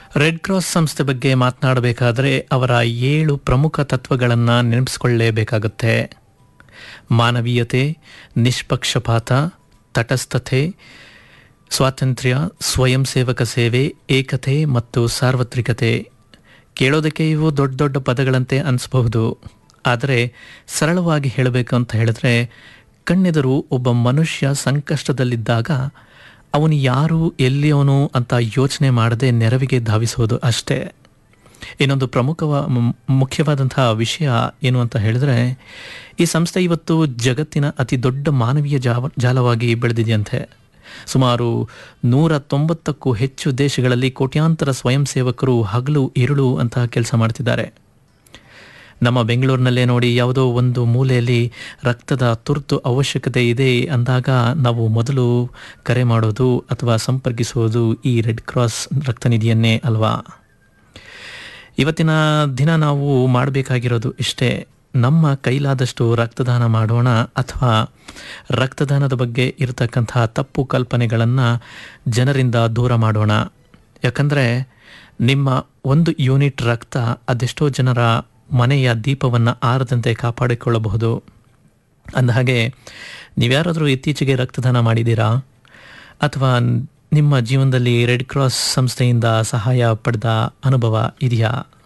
red cross ಸಂಸ್ಥೆ ಬಗ್ಗೆ ಮಾತನಾಡಬೇಕಾದ್ರೆ ಅವರ ಏಳು ಪ್ರಮುಖ ತತ್ವಗಳನ್ನು ನೆನಪಿಸ್ಕೊಳ್ಳೇಬೇಕಾಗುತ್ತೆ ಮಾನವೀಯತೆ ನಿಷ್ಪಕ್ಷಪಾತ ತಟಸ್ಥತೆ ಸ್ವಾತಂತ್ರ್ಯ ಸ್ವಯಂ ಸೇವಕ ಸೇವೆ ಏಕತೆ ಮತ್ತು ಸಾರ್ವತ್ರಿಕತೆ ಕೇಳೋದಕ್ಕೆ ಇವು ದೊಡ್ಡ ದೊಡ್ಡ ಪದಗಳಂತೆ ಅನಿಸಬಹುದು ಆದರೆ ಸರಳವಾಗಿ ಹೇಳಬೇಕು ಅಂತ ಹೇಳಿದ್ರೆ ಕಣ್ಣೆದರು ಒಬ್ಬ ಮನುಷ್ಯ ಸಂಕಷ್ಟದಲ್ಲಿದ್ದಾಗ ಅವನು ಯಾರು ಎಲ್ಲಿಯವನು ಅಂತ ಯೋಚನೆ ಮಾಡದೆ ನೆರವಿಗೆ ಧಾವಿಸೋದು ಅಷ್ಟೇ ಇನ್ನೊಂದು ಪ್ರಮುಖವ ಮ್- ಮುಖ್ಯವಾದಂತಹ ವಿಷಯ ಏನು ಅಂತ ಹೇಳಿದ್ರೆ ಈ ಸಂಸ್ಥೆ ಇವತ್ತು ಜಗತ್ತಿನ ಅತಿ ದೊಡ್ಡ ಮಾನವೀಯ ಜಾವ ಜಾಲವಾಗಿ ಬೆಳೆದಿದೆಯಂತೆ ಸುಮಾರು ನೂರ ತೊಂಬತ್ತಕ್ಕೂ ಹೆಚ್ಚು ದೇಶಗಳಲ್ಲಿ ಕೋಟ್ಯಾಂತರ ಸ್ವಯಂ ಸೇವಕರು ಹಗಲು ಇರುಳು ಅಂತ ಕೆಲಸ ಮಾಡ್ತಿದ್ದಾರೆ ನಮ್ಮ ಬೆಂಗಳೂರಿನಲ್ಲೇ ನೋಡಿ ಯಾವುದೋ ಒಂದು ಮೂಲೆಯಲ್ಲಿ ರಕ್ತದ ತುರ್ತು ಅವಶ್ಯಕತೆ ಇದೆ ಅಂದಾಗ ನಾವು ಮೊದಲು ಕರೆ ಮಾಡೋದು ಅಥವಾ ಸಂಪರ್ಕಿಸುವುದು ಈ ರೆಡ್ ಕ್ರಾಸ್ ರಕ್ತನಿಧಿಯನ್ನೇ ಅಲ್ವಾ ಇವತ್ತಿನ ದಿನ ನಾವು ಮಾಡಬೇಕಾಗಿರೋದು ಇಷ್ಟೇ ನಮ್ಮ ಕೈಲಾದಷ್ಟು ರಕ್ತದಾನ ಮಾಡೋಣ ಅಥವಾ ರಕ್ತದಾನದ ಬಗ್ಗೆ ಇರತಕ್ಕಂತಹ ತಪ್ಪು ಕಲ್ಪನೆಗಳನ್ನು ಜನರಿಂದ ದೂರ ಮಾಡೋಣ ಯಾಕಂದರೆ ನಿಮ್ಮ ಒಂದು ಯೂನಿಟ್ ರಕ್ತ ಅದೆಷ್ಟೋ ಜನರ ಮನೆಯ ದೀಪವನ್ನು ಆರದಂತೆ ಕಾಪಾಡಿಕೊಳ್ಳಬಹುದು ಅಂದಹಾಗೆ ನೀವ್ಯಾರಾದರೂ ಇತ್ತೀಚೆಗೆ ರಕ್ತದಾನ ಮಾಡಿದ್ದೀರಾ ಅಥವಾ ನಿಮ್ಮ ಜೀವನದಲ್ಲಿ ರೆಡ್ ಕ್ರಾಸ್ ಸಂಸ್ಥೆಯಿಂದ ಸಹಾಯ ಪಡೆದ ಅನುಭವ ಇದೆಯಾ